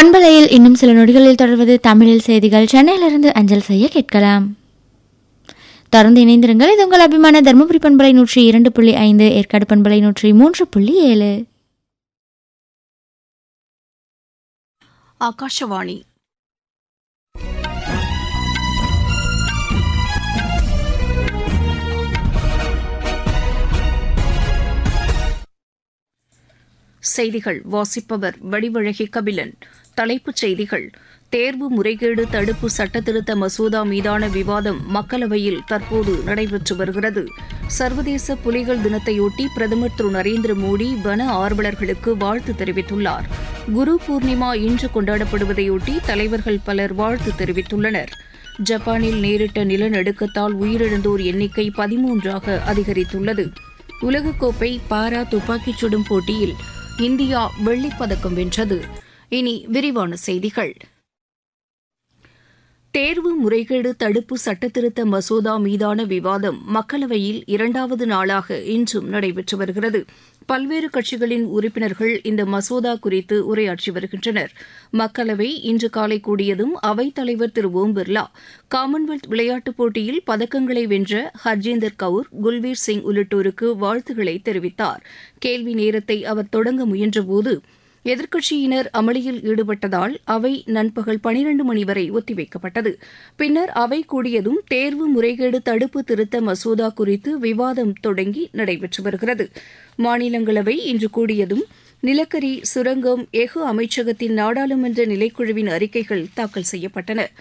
பண்பலையில் இன்னும் சில நொடிகளில் தொடர்வது தமிழில் செய்திகள் சென்னையிலிருந்து அஞ்சல் செய்ய கேட்கலாம் தொடர்ந்து இணைந்திருங்கள் இது உங்கள் அபிமான தருமபுரி பண்பலை நூற்றி இரண்டு புள்ளி ஐந்து ஏற்காடு பண்பலை நூற்றி மூன்று புள்ளி ஏழு ಆಕಾಶವಾಣಿ செய்திகள் வாசிப்பவர் வடிவழகி கபிலன் தலைப்புச் செய்திகள் தேர்வு முறைகேடு தடுப்பு சட்டத்திருத்த மசோதா மீதான விவாதம் மக்களவையில் தற்போது நடைபெற்று வருகிறது சர்வதேச புலிகள் தினத்தையொட்டி பிரதமர் திரு நரேந்திர மோடி வன ஆர்வலர்களுக்கு வாழ்த்து தெரிவித்துள்ளார் குரு பூர்ணிமா இன்று கொண்டாடப்படுவதையொட்டி தலைவர்கள் பலர் வாழ்த்து தெரிவித்துள்ளனர் ஜப்பானில் நேரிட்ட நிலநடுக்கத்தால் உயிரிழந்தோர் எண்ணிக்கை பதிமூன்றாக அதிகரித்துள்ளது உலகக்கோப்பை பாரா துப்பாக்கிச் சுடும் போட்டியில் இந்தியா வெள்ளிப்பதக்கம் வென்றது இனி விரிவான செய்திகள் தேர்வு முறைகேடு தடுப்பு சட்டத்திருத்த மசோதா மீதான விவாதம் மக்களவையில் இரண்டாவது நாளாக இன்றும் நடைபெற்று வருகிறது பல்வேறு கட்சிகளின் உறுப்பினர்கள் இந்த மசோதா குறித்து உரையாற்றி வருகின்றனர் மக்களவை இன்று காலை கூடியதும் அவைத் தலைவர் திரு ஓம் பிர்லா காமன்வெல்த் விளையாட்டுப் போட்டியில் பதக்கங்களை வென்ற ஹர்ஜீந்தர் கவுர் குல்வீர் சிங் உள்ளிட்டோருக்கு வாழ்த்துக்களை தெரிவித்தார் கேள்வி நேரத்தை அவர் தொடங்க முயன்றபோது எதிர்க்கட்சியினர் அமளியில் ஈடுபட்டதால் அவை நண்பகல் பனிரண்டு மணி வரை ஒத்திவைக்கப்பட்டது பின்னர் அவை கூடியதும் தேர்வு முறைகேடு தடுப்பு திருத்த மசோதா குறித்து விவாதம் தொடங்கி நடைபெற்று வருகிறது மாநிலங்களவை இன்று கூடியதும் நிலக்கரி சுரங்கம் எஃகு அமைச்சகத்தின் நாடாளுமன்ற நிலைக்குழுவின் அறிக்கைகள் தாக்கல் செய்யப்பட்டன